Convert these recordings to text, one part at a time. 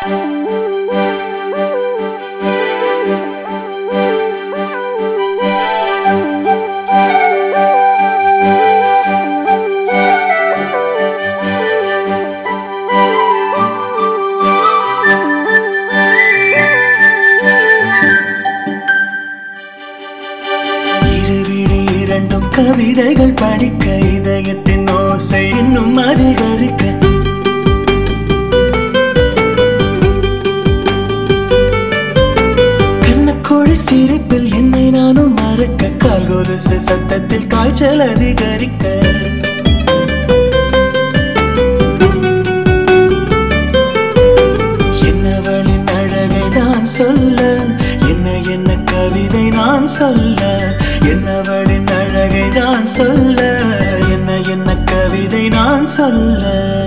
இருவிழி இரண்டும் கவிதைகள் படிக்க இதயத்தின் ஓசை இன்னும் அதிகரிக்க கண்ணக்கோழி சிரிப்பில் என்னை நானும் மறக்க கால் கொலுசு சத்தத்தில் காய்ச்சல் அதிகரிக்க என்னவளின் அழகை தான் சொல்ல என்ன என்ன கவிதை நான் சொல்ல என்னவளின் அழகை தான் சொல்ல என்ன என்ன கவிதை நான் சொல்ல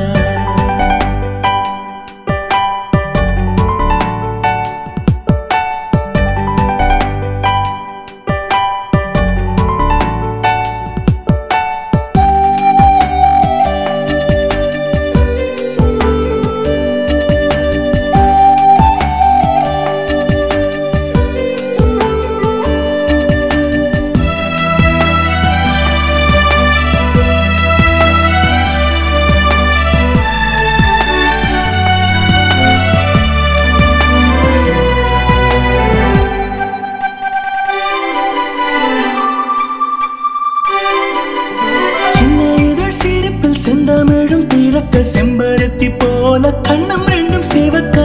சின்ன இதழ் சிரிப்பில் செந்தமிழும் பிறக்க செம்பருத்தி போல கண்ணம் ரெண்டும் சிவக்க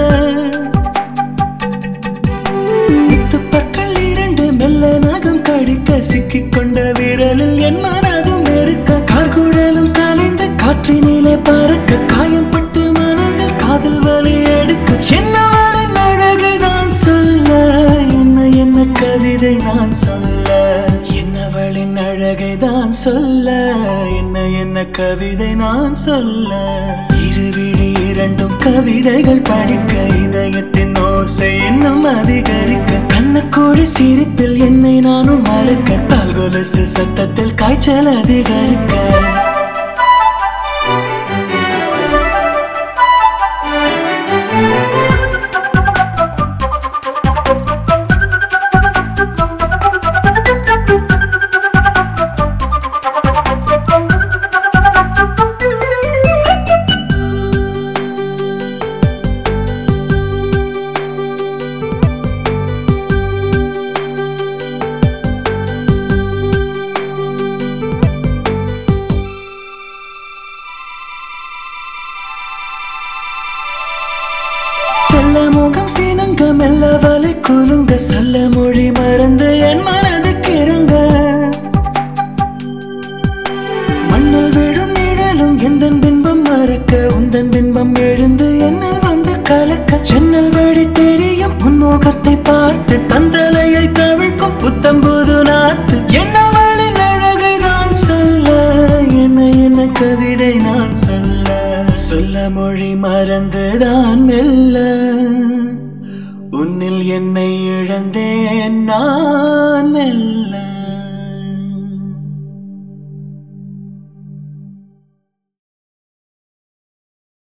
முத்துப்பற்கள் இரண்டு மெல்ல நகம் கடிக்க சிக்கிக் கொண்ட விரலில் என் மனதும் வெறுக்க கார்குழலும் கலைந்த காற்றினிலே பறக்க காயம்பட்டு மனதில் காதல் வலி எடுக்க என்னவளின் அழகை தான் சொல்ல என்ன என்ன கவிதை நான் சொல்ல என்னவளின் அழகை தான் சொல்ல என்ன என்ன கவிதை நான் சொல்ல இருவிழி இரண்டும் கவிதைகள் படிக்க இதயத்தின் ஓசை இன்னும் அதிகரிக்க கண்ணக்கோடி சிரிப்பில் என்னை நானும் மறக்க கால் கொலுசு சத்தத்தில் காய்ச்சல் அதிகரிக்க செல்ல முகம் சீனங்க மெல்ல வலை குலுங்க சொல்ல மொழி மறந்து என் மனதுக்கு இறங்க மண்ணில் விழும் நிழலும் எந்த பின்பம் மறக்க உந்தன் பின்பம் எழுந்து என்னில் வந்து கலக்க ஜன்னல் வழி தெரியும் புன்முகத்தை பார்த்து தந்தலையை கவிழ்க்கும் புத்தம்புது நாத்து என்னவளின் அழகை நான் சொல்ல என்ன என்ன கவிதை நான் சொல்ல சொல்ல மொழி மறந்துதான் மெல்ல உன்னில் என்னை இழந்தேன் நான் மெல்ல